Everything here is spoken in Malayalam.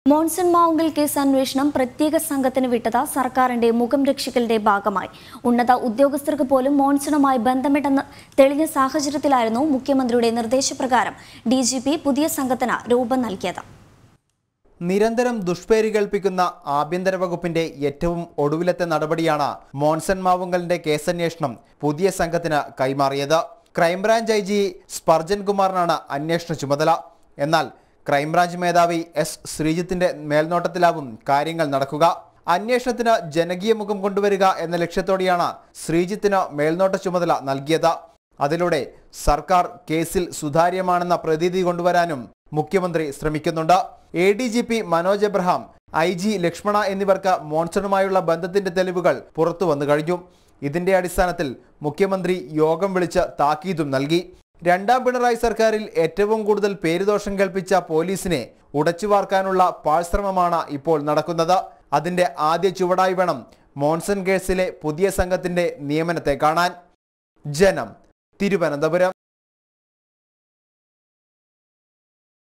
മോൺസൺ മാവുങ്കൽ കേസ് അന്വേഷണം പ്രത്യേക സംഘത്തിന് വിട്ടത് സർക്കാരിന്റെ മുഖം രക്ഷിക്കലിന്റെ ഭാഗമായി ഉന്നത ഉദ്യോഗസ്ഥർക്ക് പോലും മോൺസണുമായി ബന്ധമില്ലെന്ന് തെളിഞ്ഞ സാഹചര്യത്തിലായിരുന്നു മുഖ്യമന്ത്രിയുടെ നിർദ്ദേശപ്രകാരം ഡി ജി പി പുതിയ സംഘത്തിന് രൂപം നൽകിയത് നിരന്തരം ദുഷ്പേര് കേൾപ്പിക്കുന്ന ആഭ്യന്തര വകുപ്പിന്റെ ഏറ്റവും ഒടുവിലത്തെ നടപടിയാണ് മോൺസൺ മാവുങ്കലിന്റെ കേസന്വേഷണം പുതിയ സംഘത്തിന് കൈമാറിയത് ക്രൈംബ്രാഞ്ച് ഐ ജി സ്പർജൻ കുമാറിനാണ് അന്വേഷണ ചുമതല എന്നാൽ ക്രൈംബ്രാഞ്ച് മേധാവി എസ് ശ്രീജിത്തിന്റെ മേൽനോട്ടത്തിലാവും കാര്യങ്ങൾ നടക്കുക അന്വേഷണത്തിന് ജനകീയ മുഖം കൊണ്ടുവരിക എന്ന ലക്ഷ്യത്തോടെയാണ് ശ്രീജിത്തിന് മേൽനോട്ട ചുമതല നൽകിയത് അതിലൂടെ സർക്കാർ കേസിൽ സുതാര്യമാണെന്ന പ്രതീതി കൊണ്ടുവരാനും മുഖ്യമന്ത്രി ശ്രമിക്കുന്നുണ്ട് A D G P Manoj Abraham I G Lakshmana എന്നിവർക്ക് മോൺസണുമായുള്ള ബന്ധത്തിന്റെ തെളിവുകൾ പുറത്തു വന്നു കഴിഞ്ഞു ഇതിന്റെ അടിസ്ഥാനത്തിൽ മുഖ്യമന്ത്രി യോഗം വിളിച്ച് താക്കീതും നൽകി രണ്ടാം പിണറായി സർക്കാരിൽ ഏറ്റവും കൂടുതൽ പേരുദോഷം കൽപ്പിച്ച പോലീസിനെ ഉടച്ചുവാർക്കാനുള്ള പാഴ്ശ്രമമാണ് ഇപ്പോൾ നടക്കുന്നത് അതിന്റെ ആദ്യ ചുവടായി വേണം മോൺസൺ കേസിലെ പുതിയ സംഘത്തിന്റെ നിയമനത്തെ കാണാൻ ജനം തിരുവനന്തപുരം